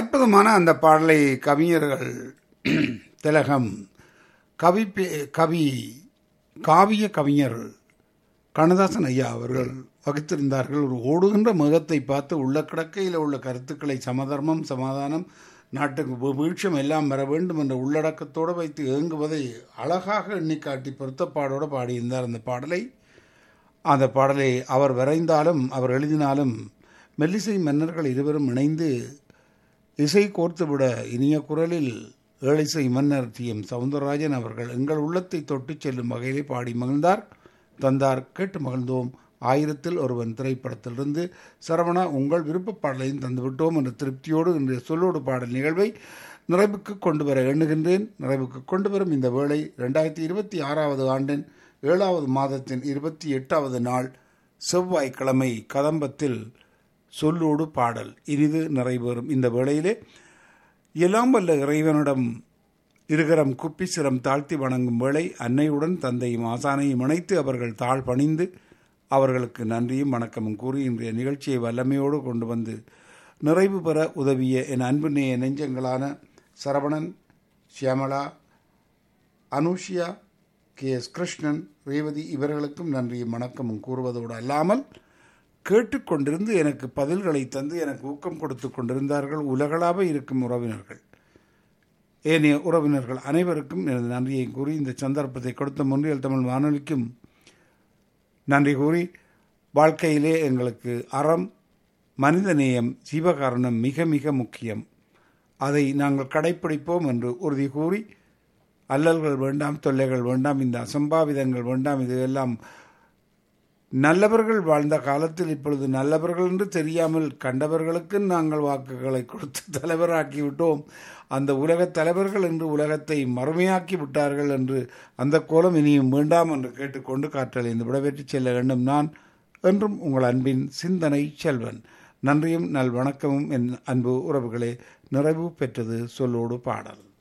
அற்புதமான அந்த பாடலை கவிஞர்கள் திலகம் கவி பே- கவி காவிய கவிஞர் கண்ணதாசன் ஐயா அவர்கள் வகுத்திருந்தார்கள் ஒரு ஓடுகின்ற முகத்தை பார்த்து உள்ள கிடக்கையில் உள்ள கருத்துக்களை சமதர்மம் சமாதானம் நாட்டுக்கு வீ- வீழ்ச்சியம் எல்லாம் வர வேண்டும் என்ற உள்ளடக்கத்தோடு வைத்து ஏங்குவதை அழகாக எண்ணி காட்டி பொருத்தப்பாடோடு பாடியிருந்தார் அந்த பாடலை அந்த பாடலை அவர் வரைந்தாலும் அவர் எழுதினாலும் மெல்லிசை மன்னர்கள் இருவரும் இணைந்து இசை கோர்த்துவிட இனிய குரலில் ஏழிசை மன்னர் டி எம் சவுந்தரராஜன் அவர்கள் எங்கள் உள்ளத்தை தொட்டுச் செல்லும் வகையிலே பாடி மகிழ்ந்தார் தந்தார் கேட்டு மகிழ்ந்தோம் ஆயிரத்தில் ஒருவன் திரைப்படத்திலிருந்து சரவணா உங்கள் விருப்ப பாடலையும் தந்துவிட்டோம் என்ற திருப்தியோடு இன்றைய சொல்லோடு பாடல் நிகழ்வை நிறைவுக்கு கொண்டு வர எண்ணுகின்றேன் நிறைவுக்கு கொண்டு வரும் இந்த வேளை ரெண்டாயிரத்தி இருபத்தி ஆறாவது ஆண்டின் ஏழாவது மாதத்தின் இருபத்தி எட்டாவது நாள் செவ்வாய்க்கிழமை கதம்பத்தில் சொல்லோடு பாடல் இனிது நிறைவேறும் இந்த வேளையிலே எல்லாம் வல்ல இறைவனிடம் இருகரம் குப்பி சிரம் தாழ்த்தி வணங்கும் வேளை அன்னையுடன் தந்தையும் ஆசானையும் இணைத்து அவர்கள் தாழ் பணிந்து அவர்களுக்கு நன்றியும் வணக்கமும் கூறி இன்றைய நிகழ்ச்சியை வல்லமையோடு கொண்டு வந்து நிறைவு பெற உதவிய என் அன்பு நேய நெஞ்சங்களான சரவணன் சியாமளா அனுஷியா கே எஸ் கிருஷ்ணன் ரேவதி இவர்களுக்கும் நன்றியும் வணக்கமும் கூறுவதோடு அல்லாமல் கேட்டுக்கொண்டிருந்து எனக்கு பதில்களை தந்து எனக்கு ஊக்கம் கொடுத்து கொண்டிருந்தார்கள் உலகளாக இருக்கும் உறவினர்கள் ஏனைய உறவினர்கள் அனைவருக்கும் எனது நன்றியை கூறி இந்த சந்தர்ப்பத்தை கொடுத்த முன்றியல் தமிழ் வானொலிக்கும் நன்றி கூறி வாழ்க்கையிலே எங்களுக்கு அறம் மனிதநேயம் ஜீவகாரணம் மிக மிக முக்கியம் அதை நாங்கள் கடைப்பிடிப்போம் என்று உறுதி கூறி அல்லல்கள் வேண்டாம் தொல்லைகள் வேண்டாம் இந்த அசம்பாவிதங்கள் வேண்டாம் இது எல்லாம் நல்லவர்கள் வாழ்ந்த காலத்தில் இப்பொழுது நல்லவர்கள் என்று தெரியாமல் கண்டவர்களுக்கு நாங்கள் வாக்குகளை கொடுத்து தலைவராக்கி விட்டோம் அந்த உலகத் தலைவர்கள் என்று உலகத்தை மறுமையாக்கி விட்டார்கள் என்று அந்த கோலம் இனியும் வேண்டாம் என்று கேட்டுக்கொண்டு காற்றலை இந்த விடைபெற்று செல்ல வேண்டும் நான் என்றும் உங்கள் அன்பின் சிந்தனை செல்வன் நன்றியும் நல் வணக்கமும் என் அன்பு உறவுகளே நிறைவு பெற்றது சொல்லோடு பாடல்